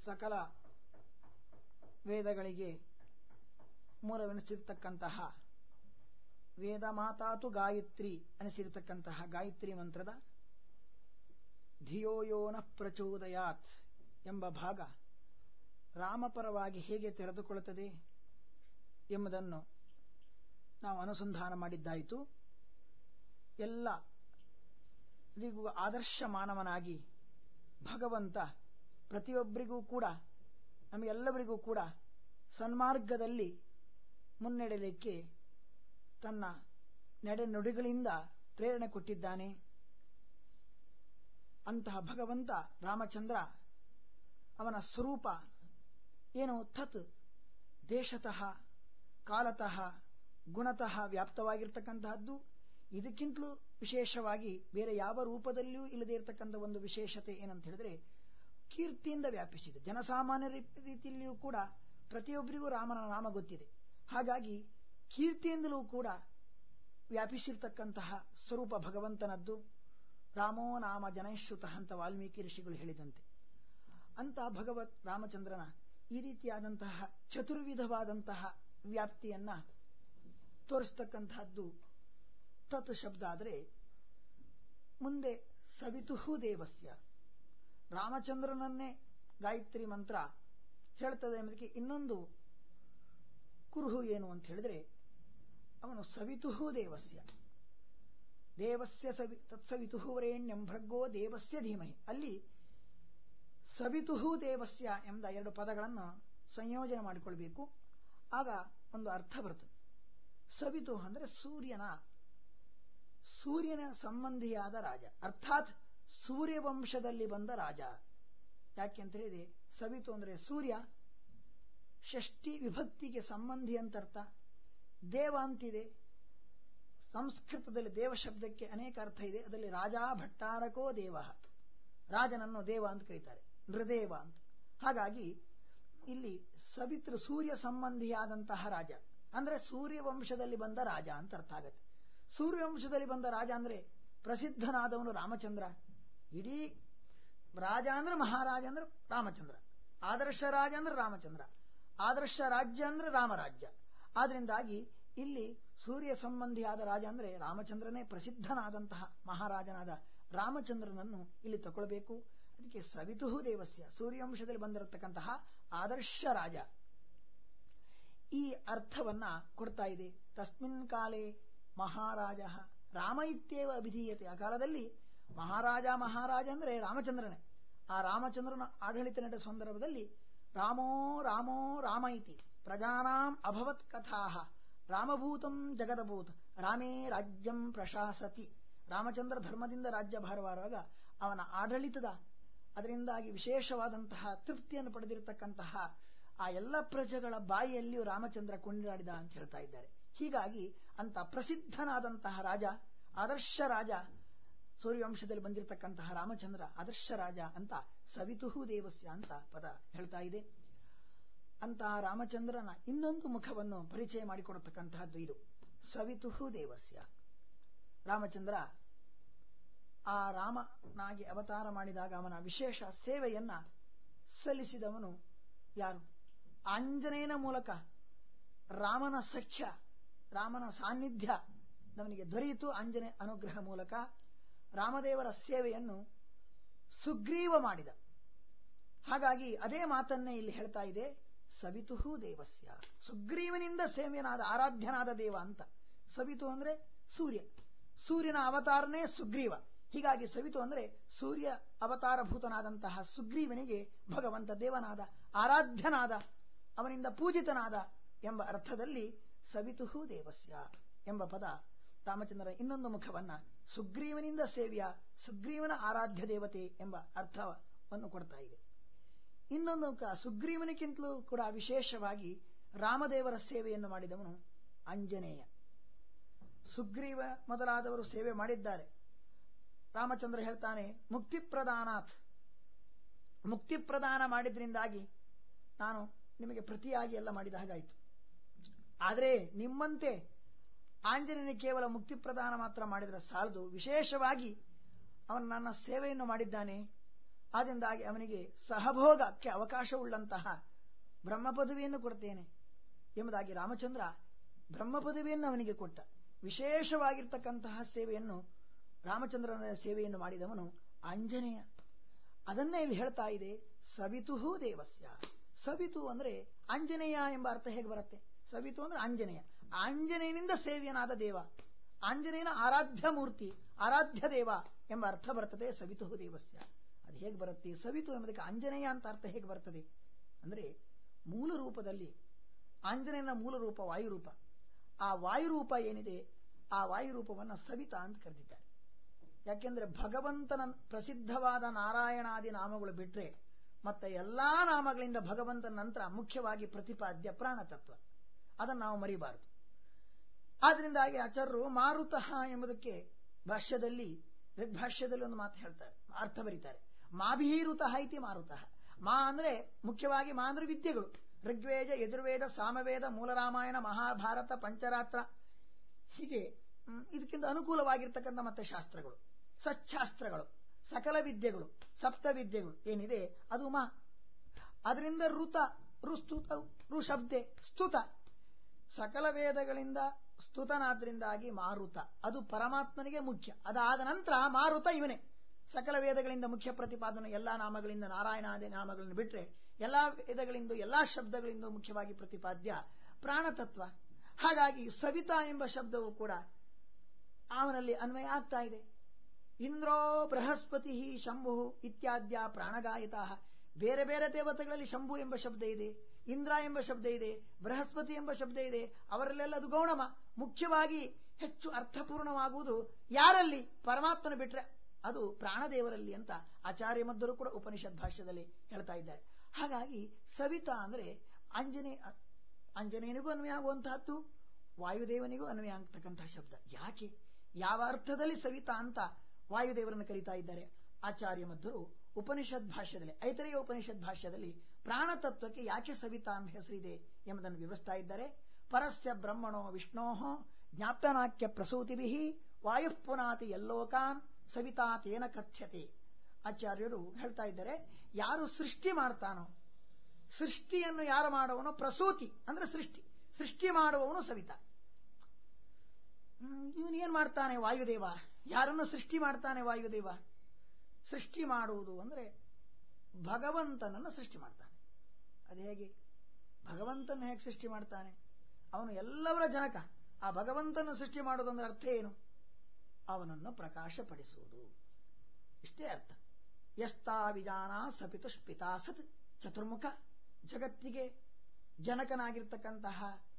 ಸಕಲ ವೇದಗಳಿಗೆ ಮೂಲವೆನಿಸಿರ್ತಕ್ಕಂತಹ ವೇದ ಮಾತಾತು ಗಾಯತ್ರಿ ಅನಿಸಿರತಕ್ಕಂತಹ ಗಾಯತ್ರಿ ಮಂತ್ರದ ಧಿಯೋಯೋನ ಪ್ರಚೋದಯಾತ್ ಎಂಬ ಭಾಗ ರಾಮಪರವಾಗಿ ಹೇಗೆ ತೆರೆದುಕೊಳ್ಳುತ್ತದೆ ಎಂಬುದನ್ನು ನಾವು ಅನುಸಂಧಾನ ಮಾಡಿದ್ದಾಯಿತು ಎಲ್ಲ ರಿಗೂ ಆದರ್ಶ ಮಾನವನಾಗಿ ಭಗವಂತ ಪ್ರತಿಯೊಬ್ಬರಿಗೂ ಕೂಡ ನಮಗೆಲ್ಲವರಿಗೂ ಕೂಡ ಸನ್ಮಾರ್ಗದಲ್ಲಿ ಮುನ್ನಡೆಯಲಿಕ್ಕೆ ತನ್ನ ನಡೆನುಡಿಗಳಿಂದ ಪ್ರೇರಣೆ ಕೊಟ್ಟಿದ್ದಾನೆ ಅಂತಹ ಭಗವಂತ ರಾಮಚಂದ್ರ ಅವನ ಸ್ವರೂಪ ಏನು ತತ್ ದೇಶತಃ ಕಾಲತಃ ಗುಣತಃ ವ್ಯಾಪ್ತವಾಗಿರ್ತಕ್ಕಂತಹದ್ದು ಇದಕ್ಕಿಂತಲೂ ವಿಶೇಷವಾಗಿ ಬೇರೆ ಯಾವ ರೂಪದಲ್ಲಿಯೂ ಇಲ್ಲದೇ ಇರತಕ್ಕಂಥ ಒಂದು ವಿಶೇಷತೆ ಏನಂತ ಹೇಳಿದ್ರೆ ಕೀರ್ತಿಯಿಂದ ವ್ಯಾಪಿಸಿದೆ ಜನಸಾಮಾನ್ಯ ರೀತಿಯಲ್ಲಿಯೂ ಕೂಡ ಪ್ರತಿಯೊಬ್ಬರಿಗೂ ರಾಮನ ನಾಮ ಗೊತ್ತಿದೆ ಹಾಗಾಗಿ ಕೀರ್ತಿಯಿಂದಲೂ ಕೂಡ ವ್ಯಾಪಿಸಿರ್ತಕ್ಕಂತಹ ಸ್ವರೂಪ ಭಗವಂತನದ್ದು ರಾಮೋ ನಾಮ ಜನೈಶ್ರುತ ಅಂತ ವಾಲ್ಮೀಕಿ ಋಷಿಗಳು ಹೇಳಿದಂತೆ ಅಂತ ಭಗವತ್ ರಾಮಚಂದ್ರನ ಈ ರೀತಿಯಾದಂತಹ ಚತುರ್ವಿಧವಾದಂತಹ ವ್ಯಾಪ್ತಿಯನ್ನ ತೋರಿಸ್ತಕ್ಕಂತಹದ್ದು ತತ್ ಶಬ್ದ ಆದರೆ ಮುಂದೆ ಸವಿತುಹು ದೇವಸ್ಯ ರಾಮಚಂದ್ರನನ್ನೇ ಗಾಯತ್ರಿ ಮಂತ್ರ ಹೇಳ್ತದೆ ಎಂಬುದಕ್ಕೆ ಇನ್ನೊಂದು ಕುರುಹು ಏನು ಅಂತ ಹೇಳಿದ್ರೆ ಅವನು ಸವಿತುಹು ದೇವಸ್ಯ ದೇವಸ್ಯ ಸವಿ ತತ್ಸವಿತುಹು ವರೇಣ್ಯಂ ಭರ್ಗೋ ದೇವಸ್ಯ ಧೀಮಹಿ ಅಲ್ಲಿ ಸವಿತುಹು ದೇವಸ್ಯ ಎಂಬ ಎರಡು ಪದಗಳನ್ನು ಸಂಯೋಜನೆ ಮಾಡಿಕೊಳ್ಬೇಕು ಆಗ ಒಂದು ಅರ್ಥ ಬರ್ತದೆ ಸವಿತು ಅಂದರೆ ಸೂರ್ಯನ ಸೂರ್ಯನ ಸಂಬಂಧಿಯಾದ ರಾಜ ಅರ್ಥಾತ್ ಸೂರ್ಯವಂಶದಲ್ಲಿ ಬಂದ ರಾಜ ಯಾಕೆ ಅಂತ ಹೇಳಿದ್ರೆ ಸವಿತು ಅಂದರೆ ಸೂರ್ಯ ಷಷ್ಠಿ ವಿಭಕ್ತಿಗೆ ಸಂಬಂಧಿ ಅಂತ ಅರ್ಥ ದೇವ ಅಂತಿದೆ ಸಂಸ್ಕೃತದಲ್ಲಿ ದೇವ ಶಬ್ದಕ್ಕೆ ಅನೇಕ ಅರ್ಥ ಇದೆ ಅದರಲ್ಲಿ ರಾಜ ಭಟ್ಟಾರಕೋ ದೇವ ರಾಜನನ್ನು ದೇವ ಅಂತ ಕರೀತಾರೆ ನೃದೇವ ಅಂತ ಹಾಗಾಗಿ ಇಲ್ಲಿ ಸವಿತೃ ಸೂರ್ಯ ಸಂಬಂಧಿಯಾದಂತಹ ರಾಜ ಅಂದ್ರೆ ಸೂರ್ಯವಂಶದಲ್ಲಿ ಬಂದ ರಾಜ ಅಂತ ಅರ್ಥ ಆಗತ್ತೆ ಸೂರ್ಯವಂಶದಲ್ಲಿ ಬಂದ ರಾಜ ಅಂದ್ರೆ ಪ್ರಸಿದ್ಧನಾದವನು ರಾಮಚಂದ್ರ ಇಡೀ ರಾಜ ಅಂದ್ರೆ ಮಹಾರಾಜ ಅಂದ್ರೆ ರಾಮಚಂದ್ರ ಆದರ್ಶ ರಾಜ ಅಂದ್ರೆ ರಾಮಚಂದ್ರ ಆದರ್ಶ ರಾಜ್ಯ ಅಂದ್ರೆ ರಾಮರಾಜ್ಯ ಆದ್ರಿಂದಾಗಿ ಇಲ್ಲಿ ಸೂರ್ಯ ಸಂಬಂಧಿಯಾದ ರಾಜ ಅಂದ್ರೆ ರಾಮಚಂದ್ರನೇ ಪ್ರಸಿದ್ಧನಾದಂತಹ ಮಹಾರಾಜನಾದ ರಾಮಚಂದ್ರನನ್ನು ಇಲ್ಲಿ ತಗೊಳ್ಬೇಕು ಅದಕ್ಕೆ ಸವಿತುಹು ದೇವಸ್ಯ ಸೂರ್ಯವಂಶದಲ್ಲಿ ಬಂದಿರತಕ್ಕಂತಹ ಆದರ್ಶ ರಾಜ ಈ ಅರ್ಥವನ್ನ ಕೊಡ್ತಾ ಇದೆ ತಸ್ಮಿನ್ ಕಾಲೇ ಮಹಾರಾಜ ರಾಮ ಇತ್ಯೇವ ಅಭಿಧೀಯತೆ ಆ ಕಾಲದಲ್ಲಿ ಮಹಾರಾಜ ಮಹಾರಾಜ ಅಂದ್ರೆ ರಾಮಚಂದ್ರನೇ ಆ ರಾಮಚಂದ್ರನ ಆಡಳಿತ ನಡೆಸುವ ಸಂದರ್ಭದಲ್ಲಿ ರಾಮೋ ರಾಮೋ ರಾಮ ಇತಿ ಪ್ರಜಾನಾಂ ಅಭವತ್ ಕಥಾ ರಾಮಭೂತಂ ಜಗದಭೂತ್ ರಾಮೇ ರಾಜ್ಯಂ ಪ್ರಶಾಸತಿ ರಾಮಚಂದ್ರ ಧರ್ಮದಿಂದ ರಾಜ್ಯ ಭಾರವಾದಾಗ ಅವನ ಆಡಳಿತದ ಅದರಿಂದಾಗಿ ವಿಶೇಷವಾದಂತಹ ತೃಪ್ತಿಯನ್ನು ಪಡೆದಿರತಕ್ಕಂತಹ ಆ ಎಲ್ಲ ಪ್ರಜೆಗಳ ಬಾಯಿಯಲ್ಲಿಯೂ ರಾಮಚಂದ್ರ ಕೊಂಡಾಡಿದ ಅಂತ ಹೇಳ್ತಾ ಇದ್ದಾರೆ ಹೀಗಾಗಿ ಅಂತ ಪ್ರಸಿದ್ಧನಾದಂತಹ ರಾಜ ಆದರ್ಶ ರಾಜ ಸೂರ್ಯವಂಶದಲ್ಲಿ ಬಂದಿರತಕ್ಕಂತಹ ರಾಮಚಂದ್ರ ಆದರ್ಶ ರಾಜ ಅಂತ ಸವಿತುಹು ದೇವಸ್ಯ ಅಂತ ಪದ ಹೇಳ್ತಾ ಇದೆ ಅಂತಹ ರಾಮಚಂದ್ರನ ಇನ್ನೊಂದು ಮುಖವನ್ನು ಪರಿಚಯ ಮಾಡಿಕೊಡತಕ್ಕಂತಹದ್ದು ಇದು ಸವಿತುಹು ದೇವಸ್ಯ ರಾಮಚಂದ್ರ ಆ ರಾಮನಾಗಿ ಅವತಾರ ಮಾಡಿದಾಗ ಅವನ ವಿಶೇಷ ಸೇವೆಯನ್ನ ಸಲ್ಲಿಸಿದವನು ಯಾರು ಆಂಜನೇಯನ ಮೂಲಕ ರಾಮನ ಸಖ್ಯ ರಾಮನ ಸಾನ್ನಿಧ್ಯ ನವನಿಗೆ ದೊರೆಯಿತು ಆಂಜನೇಯ ಅನುಗ್ರಹ ಮೂಲಕ ರಾಮದೇವರ ಸೇವೆಯನ್ನು ಸುಗ್ರೀವ ಮಾಡಿದ ಹಾಗಾಗಿ ಅದೇ ಮಾತನ್ನೇ ಇಲ್ಲಿ ಹೇಳ್ತಾ ಇದೆ ಸವಿತುಹು ದೇವಸ್ಯ ಸುಗ್ರೀವನಿಂದ ಸೇವ್ಯನಾದ ಆರಾಧ್ಯನಾದ ದೇವ ಅಂತ ಸವಿತು ಅಂದ್ರೆ ಸೂರ್ಯ ಸೂರ್ಯನ ಅವತಾರನೇ ಸುಗ್ರೀವ ಹೀಗಾಗಿ ಸವಿತು ಅಂದ್ರೆ ಸೂರ್ಯ ಅವತಾರಭೂತನಾದಂತಹ ಸುಗ್ರೀವನಿಗೆ ಭಗವಂತ ದೇವನಾದ ಆರಾಧ್ಯನಾದ ಅವನಿಂದ ಪೂಜಿತನಾದ ಎಂಬ ಅರ್ಥದಲ್ಲಿ ಸವಿತುಹು ದೇವಸ್ಯ ಎಂಬ ಪದ ರಾಮಚಂದ್ರನ ಇನ್ನೊಂದು ಮುಖವನ್ನ ಸುಗ್ರೀವನಿಂದ ಸೇವ್ಯ ಸುಗ್ರೀವನ ಆರಾಧ್ಯ ದೇವತೆ ಎಂಬ ಅರ್ಥವನ್ನು ಕೊಡ್ತಾ ಇದೆ ಇನ್ನೊಂದು ಮುಖ ಸುಗ್ರೀವನಿಗಿಂತಲೂ ಕೂಡ ವಿಶೇಷವಾಗಿ ರಾಮದೇವರ ಸೇವೆಯನ್ನು ಮಾಡಿದವನು ಅಂಜನೇಯ ಸುಗ್ರೀವ ಮೊದಲಾದವರು ಸೇವೆ ಮಾಡಿದ್ದಾರೆ ರಾಮಚಂದ್ರ ಹೇಳ್ತಾನೆ ಮುಕ್ತಿ ಪ್ರದಾನಾತ್ ಮುಕ್ತಿ ಪ್ರದಾನ ಮಾಡಿದ್ರಿಂದಾಗಿ ನಾನು ನಿಮಗೆ ಪ್ರತಿಯಾಗಿ ಎಲ್ಲ ಮಾಡಿದ ಹಾಗಾಯಿತು ಆದರೆ ನಿಮ್ಮಂತೆ ಆಂಜನೇಯನ ಕೇವಲ ಮುಕ್ತಿ ಪ್ರದಾನ ಮಾತ್ರ ಮಾಡಿದರೆ ಸಾಲದು ವಿಶೇಷವಾಗಿ ಅವನು ನನ್ನ ಸೇವೆಯನ್ನು ಮಾಡಿದ್ದಾನೆ ಆದ್ದರಿಂದಾಗಿ ಅವನಿಗೆ ಸಹಭೋಗಕ್ಕೆ ಅವಕಾಶವುಳ್ಳಂತಹ ಬ್ರಹ್ಮ ಪದವಿಯನ್ನು ಕೊಡ್ತೇನೆ ಎಂಬುದಾಗಿ ರಾಮಚಂದ್ರ ಬ್ರಹ್ಮ ಪದವಿಯನ್ನು ಅವನಿಗೆ ಕೊಟ್ಟ ವಿಶೇಷವಾಗಿರ್ತಕ್ಕಂತಹ ಸೇವೆಯನ್ನು ರಾಮಚಂದ್ರನ ಸೇವೆಯನ್ನು ಮಾಡಿದವನು ಆಂಜನೇಯ ಅದನ್ನೇ ಇಲ್ಲಿ ಹೇಳ್ತಾ ಇದೆ ಸವಿತುಹು ದೇವಸ್ಯ ಸವಿತು ಅಂದ್ರೆ ಆಂಜನೇಯ ಎಂಬ ಅರ್ಥ ಹೇಗೆ ಬರುತ್ತೆ ಸವಿತು ಅಂದ್ರೆ ಆಂಜನೇಯ ಆಂಜನೇಯನಿಂದ ಸೇವ್ಯನಾದ ದೇವ ಆಂಜನೇಯನ ಆರಾಧ್ಯ ಮೂರ್ತಿ ಆರಾಧ್ಯ ದೇವ ಎಂಬ ಅರ್ಥ ಬರ್ತದೆ ಸವಿತು ದೇವಸ್ಯ ಅದು ಹೇಗೆ ಬರುತ್ತೆ ಸವಿತು ಎಂಬುದಕ್ಕೆ ಆಂಜನೇಯ ಅಂತ ಅರ್ಥ ಹೇಗೆ ಬರ್ತದೆ ಅಂದ್ರೆ ಮೂಲ ರೂಪದಲ್ಲಿ ಆಂಜನೇಯನ ಮೂಲ ರೂಪ ವಾಯುರೂಪ ಆ ವಾಯುರೂಪ ಏನಿದೆ ಆ ವಾಯುರೂಪವನ್ನು ಸವಿತಾ ಅಂತ ಕರೆದಿದ್ದಾರೆ ಯಾಕೆಂದ್ರೆ ಭಗವಂತನ ಪ್ರಸಿದ್ಧವಾದ ನಾರಾಯಣಾದಿ ನಾಮಗಳು ಬಿಟ್ರೆ ಮತ್ತೆ ಎಲ್ಲಾ ನಾಮಗಳಿಂದ ಭಗವಂತನ ನಂತರ ಮುಖ್ಯವಾಗಿ ಪ್ರತಿಪಾದ್ಯ ಪ್ರಾಣತತ್ವ ಅದನ್ನು ನಾವು ಮರಿಬಾರದು ಆದ್ರಿಂದಾಗಿ ಆಚಾರ್ಯರು ಮಾರುತಃ ಎಂಬುದಕ್ಕೆ ಭಾಷ್ಯದಲ್ಲಿ ಋಗ್ಭಾಷ್ಯದಲ್ಲಿ ಒಂದು ಮಾತು ಹೇಳ್ತಾರೆ ಅರ್ಥ ಬರೀತಾರೆ ಮಾಭೀರುತಃ ಇತಿ ಮಾರುತಃ ಮಾ ಅಂದ್ರೆ ಮುಖ್ಯವಾಗಿ ಮಾ ಅಂದ್ರೆ ವಿದ್ಯೆಗಳು ಋಗ್ವೇದ ಯಜುರ್ವೇದ ಸಾಮವೇದ ಮೂಲರಾಮಾಯಣ ಮಹಾಭಾರತ ಪಂಚರಾತ್ರ ಹೀಗೆ ಇದಕ್ಕಿಂತ ಅನುಕೂಲವಾಗಿರ್ತಕ್ಕಂಥ ಮತ್ತೆ ಶಾಸ್ತ್ರಗಳು ಸಚ್ಛಾಸ್ತ್ರಗಳು ಸಕಲ ವಿದ್ಯೆಗಳು ಸಪ್ತ ವಿದ್ಯೆಗಳು ಏನಿದೆ ಅದು ಮಾ ಅದರಿಂದ ಋತ ಋಸ್ತುತ ಋಶಬ್ದೆ ಸ್ತುತ ಸಕಲ ವೇದಗಳಿಂದ ಸ್ತುತನಾದ್ರಿಂದಾಗಿ ಮಾರುತ ಅದು ಪರಮಾತ್ಮನಿಗೆ ಮುಖ್ಯ ಅದಾದ ನಂತರ ಮಾರುತ ಇವನೇ ಸಕಲ ವೇದಗಳಿಂದ ಮುಖ್ಯ ಪ್ರತಿಪಾದನೆ ಎಲ್ಲಾ ನಾಮಗಳಿಂದ ನಾರಾಯಣಾದಿ ನಾಮಗಳನ್ನು ಬಿಟ್ರೆ ಎಲ್ಲಾ ವೇದಗಳಿಂದ ಎಲ್ಲಾ ಶಬ್ದಗಳಿಂದ ಮುಖ್ಯವಾಗಿ ಪ್ರತಿಪಾದ್ಯ ಪ್ರಾಣತತ್ವ ಹಾಗಾಗಿ ಸವಿತಾ ಎಂಬ ಶಬ್ದವು ಕೂಡ ಅವನಲ್ಲಿ ಅನ್ವಯ ಆಗ್ತಾ ಇದೆ ಇಂದ್ರೋ ಬೃಹಸ್ಪತಿ ಶಂಭು ಇತ್ಯಾದ್ಯ ಪ್ರಾಣಗಾಯಿತ ಬೇರೆ ಬೇರೆ ದೇವತೆಗಳಲ್ಲಿ ಶಂಭು ಎಂಬ ಶಬ್ದ ಇದೆ ಇಂದ್ರ ಎಂಬ ಶಬ್ದ ಇದೆ ಬೃಹಸ್ಪತಿ ಎಂಬ ಶಬ್ದ ಇದೆ ಅವರಲ್ಲೆಲ್ಲ ಅದು ಗೌಣಮ ಮುಖ್ಯವಾಗಿ ಹೆಚ್ಚು ಅರ್ಥಪೂರ್ಣವಾಗುವುದು ಯಾರಲ್ಲಿ ಪರಮಾತ್ಮನ ಬಿಟ್ರೆ ಅದು ಪ್ರಾಣದೇವರಲ್ಲಿ ಅಂತ ಆಚಾರ್ಯ ಮಧ್ಯರು ಕೂಡ ಉಪನಿಷತ್ ಭಾಷ್ಯದಲ್ಲಿ ಹೇಳ್ತಾ ಇದ್ದಾರೆ ಹಾಗಾಗಿ ಸವಿತಾ ಅಂದ್ರೆ ಆಂಜನೇಯ ಆಂಜನೇಯನಿಗೂ ಅನ್ವಯ ಆಗುವಂತಹದ್ದು ವಾಯುದೇವನಿಗೂ ಅನ್ವಯ ಆಗ್ತಕ್ಕಂತಹ ಶಬ್ದ ಯಾಕೆ ಯಾವ ಅರ್ಥದಲ್ಲಿ ಸವಿತಾ ಅಂತ ವಾಯುದೇವರನ್ನು ಕರೀತಾ ಇದ್ದಾರೆ ಆಚಾರ್ಯ ಮಧ್ವರು ಉಪನಿಷತ್ ಭಾಷ್ಯದಲ್ಲಿ ಐತರೆಯ ಉಪನಿಷತ್ ಭಾಷ್ಯದಲ್ಲಿ ಪ್ರಾಣತತ್ವಕ್ಕೆ ಯಾಕೆ ಸವಿತಾ ಎಂಬ ಹೆಸರಿದೆ ಎಂಬುದನ್ನು ವಿವರಿಸ್ತಾ ಇದ್ದಾರೆ ಪರಸ್ಯ ಬ್ರಹ್ಮಣೋ ವಿಷ್ಣೋ ಜ್ಞಾಪ್ಯನಾಕ್ಯ ಪ್ರಸೂತಿಭಿ ವಾಯು ಪುನಾತಿ ಎಲ್ಲೋಕಾನ್ ಸವಿತಾ ತೇನ ಕಥ್ಯತೆ ಆಚಾರ್ಯರು ಹೇಳ್ತಾ ಇದ್ದಾರೆ ಯಾರು ಸೃಷ್ಟಿ ಮಾಡ್ತಾನೋ ಸೃಷ್ಟಿಯನ್ನು ಯಾರು ಮಾಡುವನೋ ಪ್ರಸೂತಿ ಅಂದ್ರೆ ಸೃಷ್ಟಿ ಸೃಷ್ಟಿ ಮಾಡುವವನು ಸವಿತಾ ಇವನು ಏನ್ ಮಾಡ್ತಾನೆ ವಾಯುದೇವ ಯಾರನ್ನು ಸೃಷ್ಟಿ ಮಾಡ್ತಾನೆ ವಾಯುದೇವ ಸೃಷ್ಟಿ ಮಾಡುವುದು ಅಂದ್ರೆ ಭಗವಂತನನ್ನು ಸೃಷ್ಟಿ ಮಾಡ್ತಾನೆ ಅದು ಹೇಗೆ ಭಗವಂತನ ಹೇಗೆ ಸೃಷ್ಟಿ ಮಾಡ್ತಾನೆ ಅವನು ಎಲ್ಲವರ ಜನಕ ಆ ಭಗವಂತನ ಸೃಷ್ಟಿ ಮಾಡುವುದು ಅಂದ್ರೆ ಅರ್ಥ ಏನು ಅವನನ್ನು ಪ್ರಕಾಶಪಡಿಸುವುದು ಇಷ್ಟೇ ಅರ್ಥ ಯಸ್ತಾ ವಿಜಾನ ಸಪಿತುಷ್ಪಿತಾ ಸತ್ ಚತುರ್ಮುಖ ಜಗತ್ತಿಗೆ ಜನಕನಾಗಿರ್ತಕ್ಕಂತಹ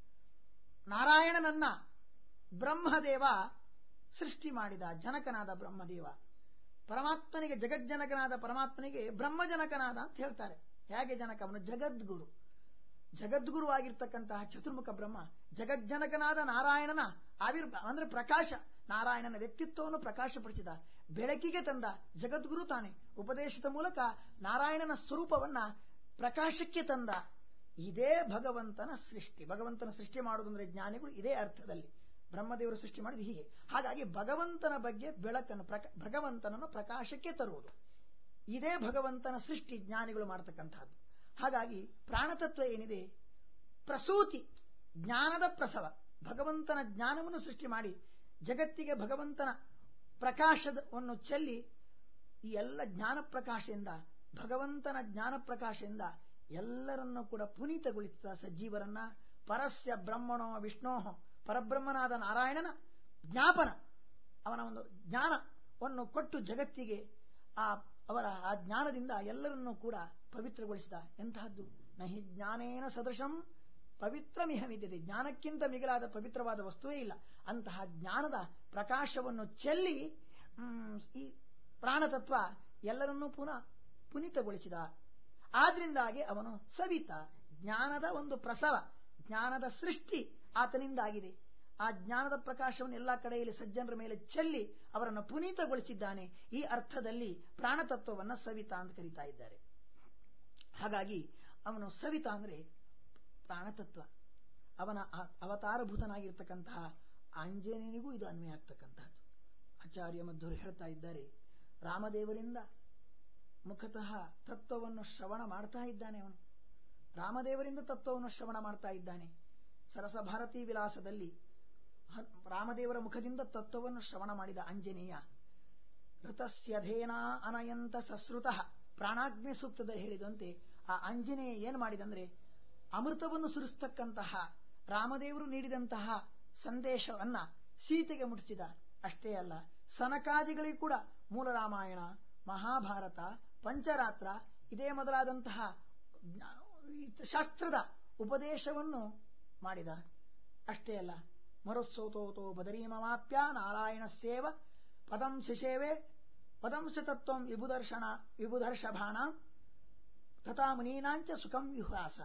ನಾರಾಯಣನನ್ನ ಬ್ರಹ್ಮದೇವ ಸೃಷ್ಟಿ ಮಾಡಿದ ಜನಕನಾದ ಬ್ರಹ್ಮದೇವ ಪರಮಾತ್ಮನಿಗೆ ಜಗಜ್ಜನಕನಾದ ಪರಮಾತ್ಮನಿಗೆ ಬ್ರಹ್ಮಜನಕನಾದ ಅಂತ ಹೇಳ್ತಾರೆ ಹೇಗೆ ಜನಕ ಅವನು ಜಗದ್ಗುರು ಜಗದ್ಗುರು ಆಗಿರ್ತಕ್ಕಂತಹ ಚತುರ್ಮುಖ ಬ್ರಹ್ಮ ಜಗಜ್ಜನಕನಾದ ನಾರಾಯಣನ ಆವಿರ್ ಅಂದ್ರೆ ಪ್ರಕಾಶ ನಾರಾಯಣನ ವ್ಯಕ್ತಿತ್ವವನ್ನು ಪ್ರಕಾಶಪಡಿಸಿದ ಬೆಳಕಿಗೆ ತಂದ ಜಗದ್ಗುರು ತಾನೆ ಉಪದೇಶದ ಮೂಲಕ ನಾರಾಯಣನ ಸ್ವರೂಪವನ್ನ ಪ್ರಕಾಶಕ್ಕೆ ತಂದ ಇದೇ ಭಗವಂತನ ಸೃಷ್ಟಿ ಭಗವಂತನ ಸೃಷ್ಟಿ ಮಾಡುವುದಂದ್ರೆ ಜ್ಞಾನಿಗಳು ಇದೇ ಅರ್ಥದಲ್ಲಿ ಬ್ರಹ್ಮದೇವರು ಸೃಷ್ಟಿ ಮಾಡಿದ ಹೀಗೆ ಹಾಗಾಗಿ ಭಗವಂತನ ಬಗ್ಗೆ ಬೆಳಕನ್ನು ಭಗವಂತನನ್ನು ಪ್ರಕಾಶಕ್ಕೆ ತರುವುದು ಇದೇ ಭಗವಂತನ ಸೃಷ್ಟಿ ಜ್ಞಾನಿಗಳು ಮಾಡತಕ್ಕಂತಹದ್ದು ಹಾಗಾಗಿ ಪ್ರಾಣತತ್ವ ಏನಿದೆ ಪ್ರಸೂತಿ ಜ್ಞಾನದ ಪ್ರಸವ ಭಗವಂತನ ಜ್ಞಾನವನ್ನು ಸೃಷ್ಟಿ ಮಾಡಿ ಜಗತ್ತಿಗೆ ಭಗವಂತನ ಪ್ರಕಾಶವನ್ನು ಚೆಲ್ಲಿ ಈ ಎಲ್ಲ ಜ್ಞಾನ ಪ್ರಕಾಶದಿಂದ ಭಗವಂತನ ಜ್ಞಾನ ಪ್ರಕಾಶದಿಂದ ಎಲ್ಲರನ್ನೂ ಕೂಡ ಪುನೀತಗೊಳಿಸಿದ ಸಜ್ಜೀವರನ್ನ ಪರಸ್ಯ ಬ್ರಹ್ಮಣೋ ವಿಷ್ಣೋ ಪರಬ್ರಹ್ಮನಾದ ನಾರಾಯಣನ ಜ್ಞಾಪನ ಅವನ ಒಂದು ಜ್ಞಾನವನ್ನು ಕೊಟ್ಟು ಜಗತ್ತಿಗೆ ಆ ಅವರ ಆ ಜ್ಞಾನದಿಂದ ಎಲ್ಲರನ್ನೂ ಕೂಡ ಪವಿತ್ರಗೊಳಿಸಿದ ಎಂತಹದ್ದು ನಹಿ ಜ್ಞಾನೇನ ಸದೃಶಂ ಪವಿತ್ರಮಿಹಮಿದ್ದಿದೆ ಜ್ಞಾನಕ್ಕಿಂತ ಮಿಗಿಲಾದ ಪವಿತ್ರವಾದ ವಸ್ತುವೇ ಇಲ್ಲ ಅಂತಹ ಜ್ಞಾನದ ಪ್ರಕಾಶವನ್ನು ಚೆಲ್ಲಿ ಈ ಪ್ರಾಣತತ್ವ ಎಲ್ಲರನ್ನೂ ಪುನಃ ಪುನೀತಗೊಳಿಸಿದ ಆದ್ರಿಂದಾಗಿ ಅವನು ಸವಿತ ಜ್ಞಾನದ ಒಂದು ಪ್ರಸವ ಜ್ಞಾನದ ಸೃಷ್ಟಿ ಆತನಿಂದಾಗಿದೆ ಆ ಜ್ಞಾನದ ಪ್ರಕಾಶವನ್ನು ಎಲ್ಲ ಕಡೆಯಲ್ಲಿ ಸಜ್ಜನರ ಮೇಲೆ ಚೆಲ್ಲಿ ಅವರನ್ನು ಪುನೀತಗೊಳಿಸಿದ್ದಾನೆ ಈ ಅರ್ಥದಲ್ಲಿ ಪ್ರಾಣತತ್ವವನ್ನ ಸವಿತಾ ಅಂತ ಕರೀತಾ ಇದ್ದಾರೆ ಹಾಗಾಗಿ ಅವನು ಸವಿತಾ ಅಂದ್ರೆ ಪ್ರಾಣತತ್ವ ಅವನ ಅವತಾರಭೂತನಾಗಿರ್ತಕ್ಕಂತಹ ಆಂಜನೇಯನಿಗೂ ಇದು ಅನ್ವಯ ಆಗ್ತಕ್ಕಂಥದ್ದು ಆಚಾರ್ಯ ಮಧ್ವರು ಹೇಳ್ತಾ ಇದ್ದಾರೆ ರಾಮದೇವರಿಂದ ಮುಖತಃ ತತ್ವವನ್ನು ಶ್ರವಣ ಮಾಡ್ತಾ ಇದ್ದಾನೆ ಅವನು ರಾಮದೇವರಿಂದ ತತ್ವವನ್ನು ಶ್ರವಣ ಮಾಡ್ತಾ ಇದ್ದಾನೆ ಸರಸ ಭಾರತೀ ವಿಲಾಸದಲ್ಲಿ ಹ- ರಾಮದೇವರ ಮುಖದಿಂದ ತತ್ವವನ್ನು ಶ್ರವಣ ಮಾಡಿದ ಆಂಜನೇಯ ಋತಸ್ಯಧೇನಾ ಅನಯಂತ ಸಸ್ರುತಃ ಪ್ರಾಣಾಗ್ನಿ ಸೂಕ್ತದಲ್ಲಿ ಹೇಳಿದಂತೆ ಆ ಆಂಜನೇಯ ಏನು ಮಾಡಿದಂದ್ರೆ ಅಮೃತವನ್ನು ಸುರಿಸ್ತಕ್ಕಂತಹ ರಾಮದೇವರು ನೀಡಿದಂತಹ ಸಂದೇಶವನ್ನ ಸೀತೆಗೆ ಮುಟ್ಟಿಸಿದ ಅಷ್ಟೇ ಅಲ್ಲ ಸನಕಾದಿಗಳಿಗೂ ಕೂಡ ಮೂಲ ರಾಮಾಯಣ ಮಹಾಭಾರತ ಪಂಚರಾತ್ರ ಇದೇ ಮೊದಲಾದಂತಹ ಜ್ಞಾ- ಈ ಶಾಸ್ತ್ರದ ಉಪದೇಶವನ್ನು ಮಾಡಿದ ಅಷ್ಟೇ ಅಲ್ಲ ಮರುತ್ಸೋತೋತೋ ಬದರೀಮಮಾಪ್ಯ ನಾರಾಯಣ ಸೇವ ಪದಂ ಶಿಶೇವೆ ಪದಂಶ ತತ್ವಂ ವಿಭುದರ್ಶನ ವಿಭುದರ್ಷಭಾಣ ತಥಾ ಮುನೀನಾಂಚ ಸುಖಂ ವಿಹಾಸ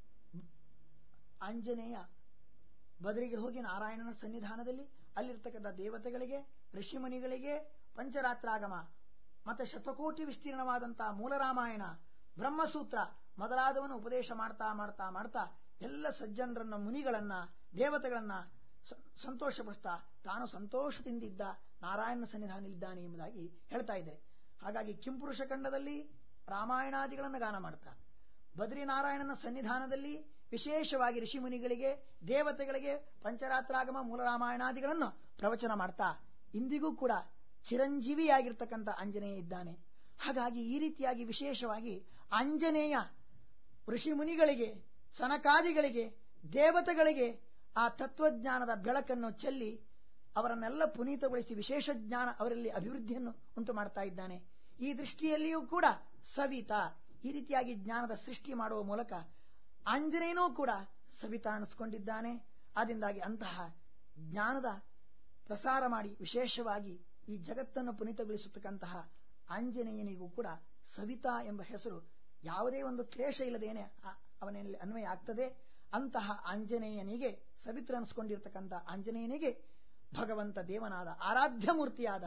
ಆಂಜನೇಯ ಬದರಿಗೆ ಹೋಗಿ ನಾರಾಯಣನ ಸನ್ನಿಧಾನದಲ್ಲಿ ಅಲ್ಲಿರ್ತಕ್ಕಂಥ ದೇವತೆಗಳಿಗೆ ಋಷಿಮುನಿಗಳಿಗೆ ಪಂಚರಾತ್ರಾಗಮ ಮತ್ತೆ ಶತಕೋಟಿ ವಿಸ್ತೀರ್ಣವಾದಂತಹ ಮೂಲ ರಾಮಾಯಣ ಬ್ರಹ್ಮಸೂತ್ರ ಮೊದಲಾದವನ್ನು ಉಪದೇಶ ಮಾಡ್ತಾ ಮಾಡ್ತಾ ಮಾಡ್ತಾ ಎಲ್ಲ ಸಜ್ಜನರನ್ನ ಮುನಿಗಳನ್ನ ದೇವತೆಗಳನ್ನ ಸ- ಸಂತೋಷಪಡಿಸ್ತಾ ತಾನು ಸಂತೋಷದಿಂದಿದ್ದ ನಾರಾಯಣನ ಸನ್ನಿಧಾನದಲ್ಲಿದ್ದಾನೆ ಎಂಬುದಾಗಿ ಹೇಳ್ತಾ ಇದ್ದಾರೆ ಹಾಗಾಗಿ ಕಿಂಪುರುಷ ಖಂಡದಲ್ಲಿ ರಾಮಾಯಣಾದಿಗಳನ್ನು ಗಾನ ಮಾಡ್ತಾ ಬದ್ರಿನಾರಾಯಣನ ಸನ್ನಿಧಾನದಲ್ಲಿ ವಿಶೇಷವಾಗಿ ಋಷಿಮುನಿಗಳಿಗೆ ದೇವತೆಗಳಿಗೆ ಪಂಚರಾತ್ರಾಗಮ ಮೂಲ ರಾಮಾಯಣಾದಿಗಳನ್ನು ಪ್ರವಚನ ಮಾಡ್ತಾ ಇಂದಿಗೂ ಕೂಡ ಚಿರಂಜೀವಿಯಾಗಿರ್ತಕ್ಕಂಥ ಆಂಜನೇಯ ಇದ್ದಾನೆ ಹಾಗಾಗಿ ಈ ರೀತಿಯಾಗಿ ವಿಶೇಷವಾಗಿ ಆಂಜನೇಯ ಋಷಿಮುನಿಗಳಿಗೆ ಸನಕಾದಿಗಳಿಗೆ ದೇವತೆಗಳಿಗೆ ಆ ತತ್ವಜ್ಞಾನದ ಬೆಳಕನ್ನು ಚೆಲ್ಲಿ ಅವರನ್ನೆಲ್ಲ ಪುನೀತಗೊಳಿಸಿ ವಿಶೇಷ ಜ್ಞಾನ ಅವರಲ್ಲಿ ಅಭಿವೃದ್ಧಿಯನ್ನು ಉಂಟು ಮಾಡ್ತಾ ಇದ್ದಾನೆ ಈ ದೃಷ್ಟಿಯಲ್ಲಿಯೂ ಕೂಡ ಸವಿತಾ ಈ ರೀತಿಯಾಗಿ ಜ್ಞಾನದ ಸೃಷ್ಟಿ ಮಾಡುವ ಮೂಲಕ ಆಂಜನೇಯನೂ ಕೂಡ ಸವಿತಾ ಅನಿಸ್ಕೊಂಡಿದ್ದಾನೆ ಆದ್ದರಿಂದಾಗಿ ಅಂತಹ ಜ್ಞಾನದ ಪ್ರಸಾರ ಮಾಡಿ ವಿಶೇಷವಾಗಿ ಈ ಜಗತ್ತನ್ನು ಪುನೀತಗೊಳಿಸತಕ್ಕಂತಹ ಆಂಜನೇಯನಿಗೂ ಕೂಡ ಸವಿತಾ ಎಂಬ ಹೆಸರು ಯಾವುದೇ ಒಂದು ಕ್ಲೇಶ ಇಲ್ಲದೇನೆ ಆ- ಅವನಲ್ಲಿ ಅನ್ವಯ ಆಗ್ತದೆ ಅಂತಹ ಆಂಜನೇಯನಿಗೆ ಸವಿತ್ರ ಅನಿಸ್ಕೊಂಡಿರ್ತಕ್ಕಂಥ ಆಂಜನೇಯನಿಗೆ ಭಗವಂತ ದೇವನಾದ ಆರಾಧ್ಯ ಮೂರ್ತಿಯಾದ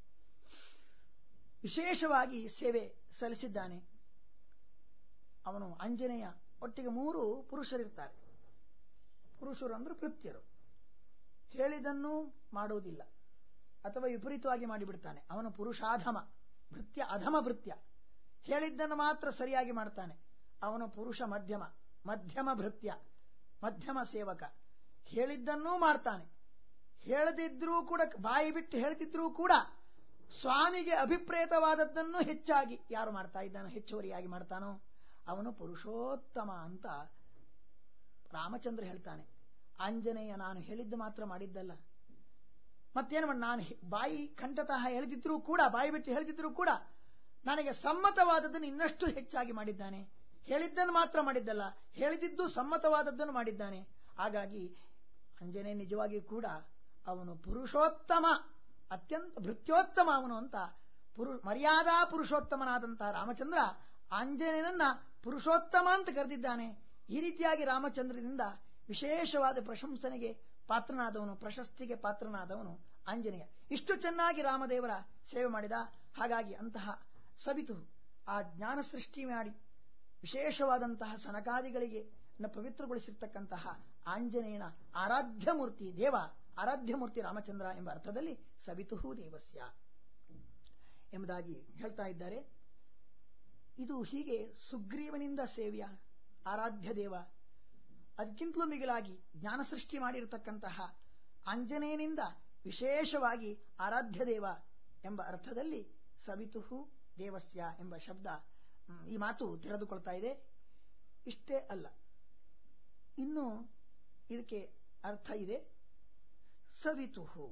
ವಿಶೇಷವಾಗಿ ಸೇವೆ ಸಲ್ಲಿಸಿದ್ದಾನೆ ಅವನು ಆಂಜನೇಯ ಒಟ್ಟಿಗೆ ಮೂರು ಪುರುಷರಿರ್ತಾರೆ ಪುರುಷರು ಅಂದ್ರೆ ಭೃತ್ಯರು ಹೇಳಿದನ್ನು ಮಾಡುವುದಿಲ್ಲ ಅಥವಾ ವಿಪರೀತವಾಗಿ ಮಾಡಿಬಿಡ್ತಾನೆ ಅವನು ಪುರುಷಾಧಮ ಭೃತ್ಯ ಅಧಮ ಭೃತ್ಯ ಹೇಳಿದ್ದನ್ನು ಮಾತ್ರ ಸರಿಯಾಗಿ ಮಾಡ್ತಾನೆ ಅವನು ಪುರುಷ ಮಧ್ಯಮ ಮಧ್ಯಮ ಭೃತ್ಯ ಮಧ್ಯಮ ಸೇವಕ ಹೇಳಿದ್ದನ್ನೂ ಮಾಡ್ತಾನೆ ಹೇಳದಿದ್ರೂ ಕೂಡ ಬಾಯಿ ಬಿಟ್ಟು ಹೇಳ್ತಿದ್ರೂ ಕೂಡ ಸ್ವಾಮಿಗೆ ಅಭಿಪ್ರೇತವಾದದ್ದನ್ನು ಹೆಚ್ಚಾಗಿ ಯಾರು ಮಾಡ್ತಾ ಇದ್ದಾನೋ ಹೆಚ್ಚುವರಿಯಾಗಿ ಮಾಡ್ತಾನೋ ಅವನು ಪುರುಷೋತ್ತಮ ಅಂತ ರಾಮಚಂದ್ರ ಹೇಳ್ತಾನೆ ಆಂಜನೇಯ ನಾನು ಹೇಳಿದ್ದು ಮಾತ್ರ ಮಾಡಿದ್ದಲ್ಲ ಮತ್ತೇನು ಮಾಡ್- ನಾನು ಹೆ- ಬಾಯಿ ಕಂಠತಃ ಹೇಳಿದ್ರು ಕೂಡ ಬಾಯಿ ಬಿಟ್ಟು ಹೇಳಿದ್ರು ಕೂಡ ನನಗೆ ಸಮ್ಮತವಾದದ್ದನ್ನು ಇನ್ನಷ್ಟು ಹೆಚ್ಚಾಗಿ ಮಾಡಿದ್ದಾನೆ ಹೇಳಿದ್ದನ್ನು ಮಾತ್ರ ಮಾಡಿದ್ದಲ್ಲ ಹೇಳಿದ್ದು ಸಮ್ಮತವಾದದ್ದನ್ನು ಮಾಡಿದ್ದಾನೆ ಹಾಗಾಗಿ ಅಂಜನೇಯ ನಿಜವಾಗಿಯೂ ಕೂಡ ಅವನು ಪುರುಷೋತ್ತಮ ಅತ್ಯಂತ ಭೃತ್ಯೋತ್ತಮ ಅವನು ಅಂತ ಪುರು ಮರ್ಯಾದಾ ಪುರುಷೋತ್ತಮನಾದಂತಹ ರಾಮಚಂದ್ರ ಆಂಜನೇಯನನ್ನ ಪುರುಷೋತ್ತಮ ಅಂತ ಕರೆದಿದ್ದಾನೆ ಈ ರೀತಿಯಾಗಿ ರಾಮಚಂದ್ರನಿಂದ ವಿಶೇಷವಾದ ಪ್ರಶಂಸನೆಗೆ ಪಾತ್ರನಾದವನು ಪ್ರಶಸ್ತಿಗೆ ಪಾತ್ರನಾದವನು ಆಂಜನೇಯ ಇಷ್ಟು ಚೆನ್ನಾಗಿ ರಾಮದೇವರ ಸೇವೆ ಮಾಡಿದ ಹಾಗಾಗಿ ಅಂತಹ ಸವಿತು ಆ ಜ್ಞಾನ ಸೃಷ್ಟಿ ಮಾಡಿ ವಿಶೇಷವಾದಂತಹ ಸನಕಾದಿಗಳಿಗೆ ನ ಪವಿತ್ರಗೊಳಿಸಿರ್ತಕ್ಕಂತಹ ಆಂಜನೇಯನ ಆರಾಧ್ಯ ಮೂರ್ತಿ ದೇವ ಆರಾಧ್ಯ ಮೂರ್ತಿ ರಾಮಚಂದ್ರ ಎಂಬ ಅರ್ಥದಲ್ಲಿ ಸವಿತುಹು ದೇವಸ್ಯ ಎಂಬುದಾಗಿ ಹೇಳ್ತಾ ಇದ್ದಾರೆ ಇದು ಹೀಗೆ ಸುಗ್ರೀವನಿಂದ ಸೇವ್ಯ ಆರಾಧ್ಯ ದೇವ ಅದಕ್ಕಿಂತಲೂ ಮಿಗಿಲಾಗಿ ಜ್ಞಾನ ಸೃಷ್ಟಿ ಮಾಡಿರತಕ್ಕಂತಹ ಆಂಜನೇಯನಿಂದ ವಿಶೇಷವಾಗಿ ಆರಾಧ್ಯ ದೇವ ಎಂಬ ಅರ್ಥದಲ್ಲಿ ಸವಿತುಹು ದೇವಸ್ಯ ಎಂಬ ಶಬ್ದ ಮ್, ಈ ಮಾತು ತೆರೆದುಕೊಳ್ತಾ ಇದೆ ಇಷ್ಟೇ ಅಲ್ಲ ಇನ್ನು ಇದಕ್ಕೆ ಅರ್ಥ ಇದೆ ಸವಿತುಹು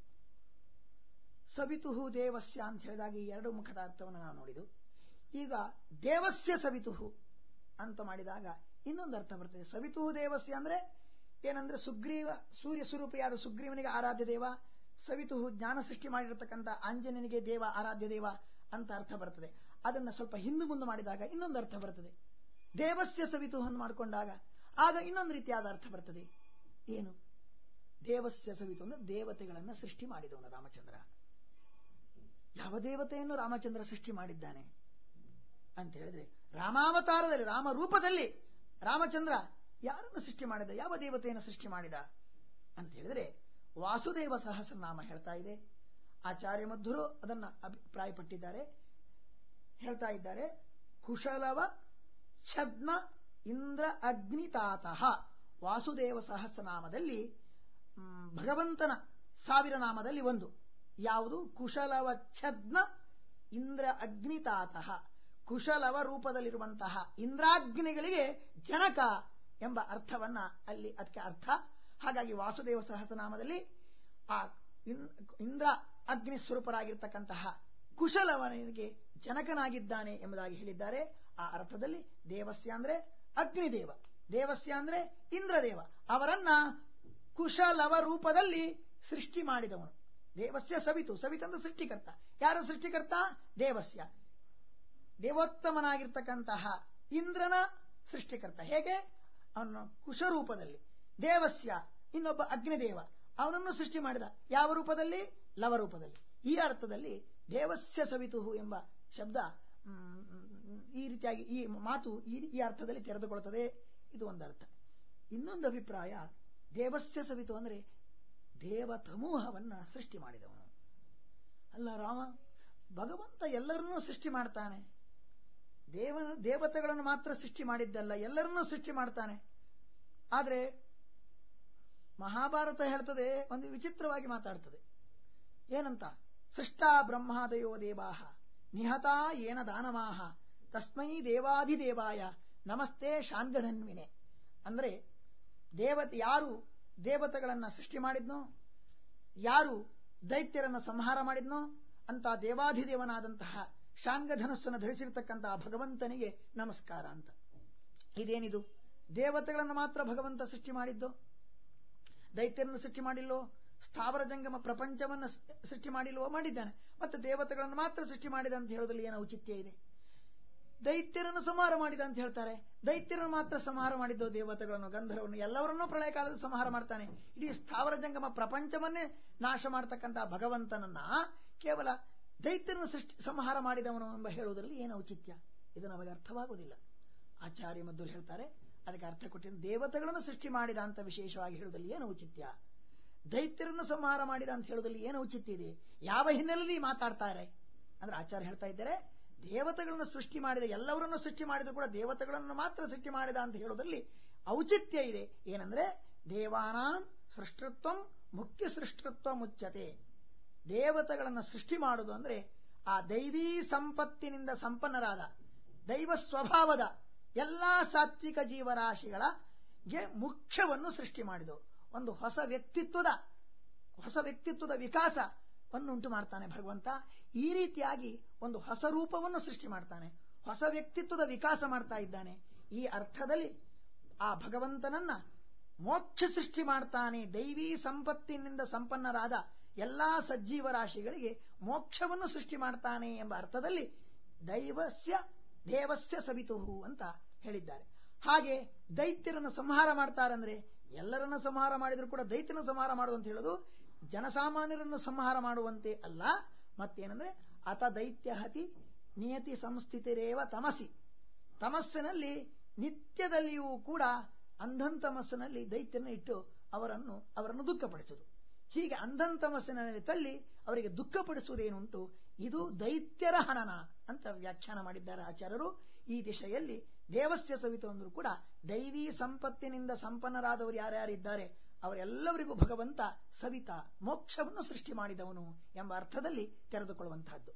ಸವಿತುಹು ದೇವಸ್ಯ ಅಂತ ಹೇಳಿದಾಗ ಈ ಎರಡು ಮುಖದ ಅರ್ಥವನ್ನು ನಾವು ನೋಡಿದು ಈಗ ದೇವಸ್ಯ ಸವಿತುಹು ಅಂತ ಮಾಡಿದಾಗ ಇನ್ನೊಂದು ಅರ್ಥ ಬರ್ತದೆ ಸವಿತುಹು ದೇವಸ್ಯ ಅಂದ್ರೆ ಏನಂದ್ರೆ ಸುಗ್ರೀವ ಸೂರ್ಯ ಸ್ವರೂಪಿಯಾದ ಸುಗ್ರೀವನಿಗೆ ಆರಾಧ್ಯ ದೇವ ಸವಿತುಹು ಜ್ಞಾನ ಸೃಷ್ಟಿ ಮಾಡಿರತಕ್ಕಂಥ ಆಂಜನೇಯನಿಗೆ ದೇವ ಆರಾಧ್ಯ ದೇವ ಅಂತ ಅರ್ಥ ಬರ್ತದೆ ಅದನ್ನ ಸ್ವಲ್ಪ ಹಿಂದು ಮುಂದೆ ಮಾಡಿದಾಗ ಇನ್ನೊಂದು ಅರ್ಥ ಬರ್ತದೆ ದೇವಸ್ಯ ಸವಿತುಹನ್ನು ಮಾಡಿಕೊಂಡಾಗ ಆಗ ಇನ್ನೊಂದು ರೀತಿಯಾದ ಅರ್ಥ ಬರ್ತದೆ ಏನು ದೇವಸ್ಯ ಸವಿತು ಅಂದ್ರೆ ದೇವತೆಗಳನ್ನ ಸೃಷ್ಟಿ ಮಾಡಿದವನು ರಾಮಚಂದ್ರ ಯಾವ ದೇವತೆಯನ್ನು ರಾಮಚಂದ್ರ ಸೃಷ್ಟಿ ಮಾಡಿದ್ದಾನೆ ಅಂತ ಹೇಳಿದ್ರೆ ರಾಮಾವತಾರದಲ್ಲಿ ರಾಮ ರೂಪದಲ್ಲಿ ರಾಮಚಂದ್ರ ಯಾರನ್ನು ಸೃಷ್ಟಿ ಮಾಡಿದ ಯಾವ ದೇವತೆಯನ್ನು ಸೃಷ್ಟಿ ಮಾಡಿದ ಅಂತ ಹೇಳಿದ್ರೆ ವಾಸುದೇವ ಸಹಸ್ರನಾಮ ಹೇಳ್ತಾ ಇದೆ ಆಚಾರ್ಯ ಮಧ್ವರು ಅದನ್ನ ಅಭಿಪ್ರಾಯಪಟ್ಟಿದ್ದಾರೆ ಹೇಳ್ತಾ ಇದ್ದಾರೆ ಕುಶಲವ ಛದ್ಮ ಇಂದ್ರ ಅಗ್ನಿತಾತಃ ವಾಸುದೇವ ಸಹಸ್ರನಾಮದಲ್ಲಿ ಮ್, ಭಗವಂತನ ಸಾವಿರ ನಾಮದಲ್ಲಿ ಒಂದು ಯಾವುದು ಕುಶಲವ ಛದ್ಮ ಇಂದ್ರ ಅಗ್ನಿತಾತಃ ಕುಶಲವ ರೂಪದಲ್ಲಿರುವಂತಹ ಇಂದ್ರಾಗ್ನಿಗಳಿಗೆ ಜನಕ ಎಂಬ ಅರ್ಥವನ್ನ ಅಲ್ಲಿ ಅದಕ್ಕೆ ಅರ್ಥ ಹಾಗಾಗಿ ವಾಸುದೇವ ಸಹಸ್ರನಾಮದಲ್ಲಿ ಆ ಇನ್- ಇಂದ್ರ ಅಗ್ನಿ ಸ್ವರೂಪರಾಗಿರ್ತಕ್ಕಂತಹ ಕುಶಲವನಿಗೆ ಜನಕನಾಗಿದ್ದಾನೆ ಎಂಬುದಾಗಿ ಹೇಳಿದ್ದಾರೆ ಆ ಅರ್ಥದಲ್ಲಿ ದೇವಸ್ಯ ಅಂದ್ರೆ ಅಗ್ನಿದೇವ ದೇವಸ್ಯ ಅಂದ್ರೆ ಇಂದ್ರದೇವ ಅವರನ್ನ ಕುಶಲವ ರೂಪದಲ್ಲಿ ಸೃಷ್ಟಿ ಮಾಡಿದವನು ದೇವಸ್ಯ ಸವಿತು ಸವಿತಂದ್ರೆ ಸೃಷ್ಟಿಕರ್ತ ಯಾರ ಸೃಷ್ಟಿಕರ್ತ ದೇವಸ್ಯ ದೇವೋತ್ತಮನಾಗಿರ್ತಕ್ಕಂತಹ ಇಂದ್ರನ ಸೃಷ್ಟಿಕರ್ತ ಹೇಗೆ ಅವನು ಕುಶರೂಪದಲ್ಲಿ ದೇವಸ್ಯ ಇನ್ನೊಬ್ಬ ಅಗ್ನಿದೇವ ಅವನನ್ನು ಸೃಷ್ಟಿ ಮಾಡಿದ ಯಾವ ರೂಪದಲ್ಲಿ ಲವ ರೂಪದಲ್ಲಿ ಈ ಅರ್ಥದಲ್ಲಿ ದೇವಸ್ಯ ಸವಿತು ಎಂಬ ಶಬ್ದ ಮ್, ಈ ರೀತಿಯಾಗಿ ಈ ಮಾತು ಈ ಈ ಅರ್ಥದಲ್ಲಿ ತೆರೆದುಕೊಳ್ಳುತ್ತದೆ ಇದು ಒಂದು ಅರ್ಥ ಇನ್ನೊಂದು ಅಭಿಪ್ರಾಯ ದೇವಸ್ಯ ಸವಿತು ಅಂದ್ರೆ ದೇವತಮೂಹವನ್ನ ಸೃಷ್ಟಿ ಮಾಡಿದವನು ಅಲ್ಲ ರಾಮ ಭಗವಂತ ಎಲ್ಲರನ್ನೂ ಸೃಷ್ಟಿ ಮಾಡ್ತಾನೆ ದೇವ ದೇವತೆಗಳನ್ನು ಮಾತ್ರ ಸೃಷ್ಟಿ ಮಾಡಿದ್ದಲ್ಲ ಎಲ್ಲರನ್ನೂ ಸೃಷ್ಟಿ ಮಾಡ್ತಾನೆ ಆದ್ರೆ ಮಹಾಭಾರತ ಹೇಳ್ತದೆ ಒಂದು ವಿಚಿತ್ರವಾಗಿ ಮಾತಾಡ್ತದೆ ಏನಂತ ಸೃಷ್ಟಾ ಬ್ರಹ್ಮಾದಯೋ ದೇವಾಹ ನಿಹತಾ ಏನ ದಾನವಾಹ ತಸ್ಮೈ ದೇವಾಧಿದೇವಾಯ ನಮಸ್ತೆ ಶಾಂಗಧನ್ವಿನೆ ಅಂದ್ರೆ ದೇವತೆ ಯಾರು ದೇವತೆಗಳನ್ನ ಸೃಷ್ಟಿ ಮಾಡಿದ್ನೋ ಯಾರು ದೈತ್ಯರನ್ನ ಸಂಹಾರ ಮಾಡಿದ್ನೋ ಅಂತ ದೇವಾಧಿದೇವನಾದಂತಹ ಶಾಂಗಧನಸ್ಸನ್ನು ಧರಿಸಿರ್ತಕ್ಕಂತಹ ಭಗವಂತನಿಗೆ ನಮಸ್ಕಾರ ಅಂತ ಇದೇನಿದು ದೇವತೆಗಳನ್ನು ಮಾತ್ರ ಭಗವಂತ ಸೃಷ್ಟಿ ಮಾಡಿದ್ದು ದೈತ್ಯರನ್ನು ಸೃಷ್ಟಿ ಮಾಡಿಲ್ಲೋ ಸ್ಥಾವರ ಜಂಗಮ ಪ್ರಪಂಚವನ್ನು ಸ- ಸೃಷ್ಟಿ ಮಾಡಿಲ್ವೋ ಮಾಡಿದ್ದಾನೆ ಮತ್ತೆ ದೇವತೆಗಳನ್ನು ಮಾತ್ರ ಸೃಷ್ಟಿ ಮಾಡಿದ ಅಂತ ಹೇಳೋದ್ರಲ್ಲಿ ಏನೋ ಔಚಿತ್ಯ ಇದೆ ದೈತ್ಯರನ್ನು ಸಂಹಾರ ಮಾಡಿದ ಅಂತ ಹೇಳ್ತಾರೆ ದೈತ್ಯರನ್ನು ಮಾತ್ರ ಸಂಹಾರ ಮಾಡಿದ್ದು ದೇವತೆಗಳನ್ನು ಗಂಧರ್ವವನ್ನು ಎಲ್ಲವರನ್ನೂ ಪ್ರಳಯ ಕಾಲದ ಸಂಹಾರ ಮಾಡ್ತಾನೆ ಇಡೀ ಸ್ಥಾವರ ಜಂಗಮ ಪ್ರಪಂಚವನ್ನೇ ನಾಶ ಮಾಡತಕ್ಕಂತಹ ಭಗವಂತನನ್ನ ಕೇವಲ ದೈತ್ಯರನ್ನು ಸೃಷ್ಟಿ ಸಂಹಾರ ಮಾಡಿದವನು ಎಂಬ ಹೇಳುವುದರಲ್ಲಿ ಏನು ಔಚಿತ್ಯ ಇದು ನಮಗೆ ಅರ್ಥವಾಗುವುದಿಲ್ಲ ಆಚಾರ್ಯ ಮದ್ದು ಹೇಳ್ತಾರೆ ಅದಕ್ಕೆ ಅರ್ಥ ಕೊಟ್ಟಿದ್ದು ದೇವತೆಗಳನ್ನು ಸೃಷ್ಟಿ ಮಾಡಿದ ಅಂತ ವಿಶೇಷವಾಗಿ ಹೇಳುವುದಲ್ಲಿ ಏನು ಔಚಿತ್ಯ ದೈತ್ಯರನ್ನು ಸಂಹಾರ ಮಾಡಿದ ಅಂತ ಹೇಳುವುದಲ್ಲಿ ಏನು ಔಚಿತ್ಯ ಇದೆ ಯಾವ ಹಿನ್ನೆಲೆಯಲ್ಲಿ ಮಾತಾಡ್ತಾರೆ ಅಂದ್ರೆ ಆಚಾರ್ಯ ಹೇಳ್ತಾ ಇದ್ದಾರೆ ದೇವತೆಗಳನ್ನು ಸೃಷ್ಟಿ ಮಾಡಿದ ಎಲ್ಲವರನ್ನು ಸೃಷ್ಟಿ ಮಾಡಿದ್ರು ಕೂಡ ದೇವತೆಗಳನ್ನು ಮಾತ್ರ ಸೃಷ್ಟಿ ಮಾಡಿದ ಅಂತ ಹೇಳೋದ್ರಲ್ಲಿ ಔಚಿತ್ಯ ಇದೆ ಏನಂದ್ರೆ ದೇವಾನಾಂ ಸೃಷ್ಟತ್ವಂ ಮುಖ್ಯ ಸೃಷ್ಟತ್ವ ಮುಚ್ಚತೆ ದೇವತೆಗಳನ್ನು ಸೃಷ್ಟಿ ಮಾಡುವುದು ಅಂದ್ರೆ ಆ ದೈವೀ ಸಂಪತ್ತಿನಿಂದ ಸಂಪನ್ನರಾದ ದೈವ ಸ್ವಭಾವದ ಎಲ್ಲಾ ಸಾತ್ವಿಕ ಜೀವರಾಶಿಗಳ ಗೆ ಮುಖ್ಯವನ್ನು ಸೃಷ್ಟಿ ಮಾಡಿದವು ಒಂದು ಹೊಸ ವ್ಯಕ್ತಿತ್ವದ ಹೊಸ ವ್ಯಕ್ತಿತ್ವದ ವಿಕಾಸವನ್ನು ಉಂಟು ಮಾಡ್ತಾನೆ ಭಗವಂತ ಈ ರೀತಿಯಾಗಿ ಒಂದು ಹೊಸ ರೂಪವನ್ನು ಸೃಷ್ಟಿ ಮಾಡ್ತಾನೆ ಹೊಸ ವ್ಯಕ್ತಿತ್ವದ ವಿಕಾಸ ಮಾಡ್ತಾ ಇದ್ದಾನೆ ಈ ಅರ್ಥದಲ್ಲಿ ಆ ಭಗವಂತನನ್ನ ಮೋಕ್ಷ ಸೃಷ್ಟಿ ಮಾಡ್ತಾನೆ ದೈವೀ ಸಂಪತ್ತಿನಿಂದ ಸಂಪನ್ನರಾದ ಎಲ್ಲಾ ಸಜ್ಜೀವ ರಾಶಿಗಳಿಗೆ ಮೋಕ್ಷವನ್ನು ಸೃಷ್ಟಿ ಮಾಡ್ತಾನೆ ಎಂಬ ಅರ್ಥದಲ್ಲಿ ದೈವಸ್ಯ ದೇವಸ್ಯ ಸವಿತುಹು ಅಂತ ಹೇಳಿದ್ದಾರೆ ಹಾಗೆ ದೈತ್ಯರನ್ನು ಸಂಹಾರ ಮಾಡ್ತಾರಂದ್ರೆ ಎಲ್ಲರನ್ನ ಸಂಹಾರ ಮಾಡಿದ್ರು ಕೂಡ ದೈತ್ಯನ ಸಂಹಾರ ಮಾಡುವುದು ಅಂತ ಹೇಳೋದು ಜನಸಾಮಾನ್ಯರನ್ನು ಸಂಹಾರ ಮಾಡುವಂತೆ ಅಲ್ಲ ಮತ್ತೇನಂದ್ರೆ ಅತ ದೈತ್ಯ ಹತಿ ನಿಯತಿ ಸಂಸ್ಥಿತಿರೇವ ತಮಸಿ ತಮಸ್ಸಿನಲ್ಲಿ ನಿತ್ಯದಲ್ಲಿಯೂ ಕೂಡ ಅಂಧನ್ ತಮಸ್ಸಿನಲ್ಲಿ ದೈತ್ಯನ ಇಟ್ಟು ಅವರನ್ನು ಅವರನ್ನು ದುಃಖಪಡಿಸುವುದು ಹೀಗೆ ಅಂಧನ್ ತಮಸ್ಸಿನಲ್ಲಿ ತಳ್ಳಿ ಅವರಿಗೆ ದುಃಖಪಡಿಸುವುದೇನುಂಟು ಇದು ದೈತ್ಯರ ಹನನ ಅಂತ ವ್ಯಾಖ್ಯಾನ ಮಾಡಿದ್ದಾರೆ ಆಚಾರ್ಯರು ಈ ದಿಶೆಯಲ್ಲಿ ದೇವಸ್ಯ ಸವಿತು ಅಂದ್ರೂ ಕೂಡ ದೈವೀ ಸಂಪತ್ತಿನಿಂದ ಸಂಪನ್ನರಾದವರು ಯಾರ್ಯಾರಿದ್ದಾರೆ ಅವರೆಲ್ಲವರಿಗೂ ಭಗವಂತ ಸವಿತ ಮೋಕ್ಷವನ್ನು ಸೃಷ್ಟಿ ಮಾಡಿದವನು ಎಂಬ ಅರ್ಥದಲ್ಲಿ ತೆರೆದುಕೊಳ್ಳುವಂತಹದ್ದು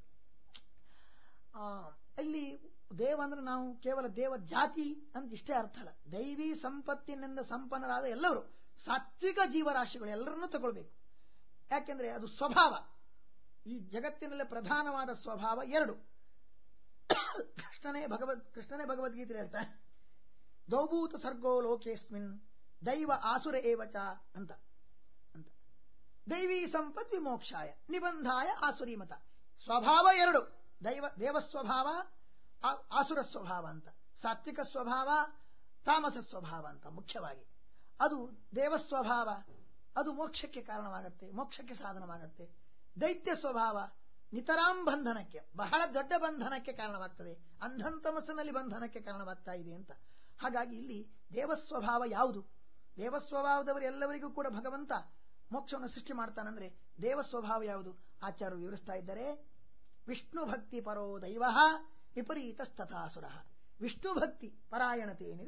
ಆ, ಇಲ್ಲಿ ದೇವ ಅಂದ್ರೆ ನಾವು ಕೇವಲ ದೇವ ಜಾತಿ ಅಂತ ಇಷ್ಟೇ ಅರ್ಥ ಅಲ್ಲ ದೈವಿ ಸಂಪತ್ತಿನಿಂದ ಸಂಪನ್ನರಾದ ಎಲ್ಲರೂ ಸಾತ್ವಿಕ ಜೀವರಾಶಿಗಳು ಎಲ್ಲರನ್ನೂ ತಗೊಳ್ಬೇಕು ಯಾಕೆಂದ್ರೆ ಅದು ಸ್ವಭಾವ ಈ ಜಗತ್ತಿನಲ್ಲಿ ಪ್ರಧಾನವಾದ ಸ್ವಭಾವ ಎರಡು ಕೃಷ್ಣನೇ ಭಗವದ್ ಕೃಷ್ಣನೇ ಭಗವದ್ಗೀತೆ ಹೇಳ್ತಾನೆ ದೌಭೂತ ಸರ್ಗೋ ಲೋಕೇಸ್ಮಿನ್ ದೈವ ಆಸುರ ಏವಚ ಅಂತ ಅಂತ ದೈವೀ ಸಂಪತ್ ವಿಮೋಕ್ಷಾಯ ನಿಬಂಧಾಯ ಆಸುರಿ ಮತ ಸ್ವಭಾವ ಎರಡು ದೈವ ದೇವ ಸ್ವಭಾವ ಆ- ಆಸುರ ಸ್ವಭಾವ ಅಂತ ಸಾತ್ವಿಕ ಸ್ವಭಾವ ತಾಮಸ ಸ್ವಭಾವ ಅಂತ ಮುಖ್ಯವಾಗಿ ಅದು ದೇವ ಸ್ವಭಾವ ಅದು ಮೋಕ್ಷಕ್ಕೆ ಕಾರಣವಾಗತ್ತೆ ಮೋಕ್ಷಕ್ಕೆ ಸಾಧನವಾಗತ್ತೆ ದೈತ್ಯ ಸ್ವಭಾವ ನಿತರಾಂ ಬಂಧನಕ್ಕೆ ಬಹಳ ದೊಡ್ಡ ಬಂಧನಕ್ಕೆ ಕಾರಣವಾಗ್ತದೆ ಅಂಧನ್ ತಮಸ್ಸಿನಲ್ಲಿ ಬಂಧನಕ್ಕೆ ಕಾರಣವಾಗ್ತಾ ಇದೆ ಅಂತ ಹಾಗಾಗಿ ಇಲ್ಲಿ ದೇವಸ್ವಭಾವ ಯಾವುದು ದೇವಸ್ವಭಾವದವರು ಎಲ್ಲವರಿಗೂ ಕೂಡ ಭಗವಂತ ಮೋಕ್ಷವನ್ನು ಸೃಷ್ಟಿ ಮಾಡ್ತಾನಂದ್ರೆ ದೇವಸ್ವಭಾವ ಯಾವುದು ಆಚಾರ್ಯರು ವಿವರಿಸ್ತಾ ಇದ್ದಾರೆ ವಿಷ್ಣು ಭಕ್ತಿ ಪರೋ ದೈವ ವಿಪರೀತಸ್ತಥಾಸುರ ವಿಷ್ಣು ಭಕ್ತಿ ಪರಾಯಣತೆ ಏನಿದೆ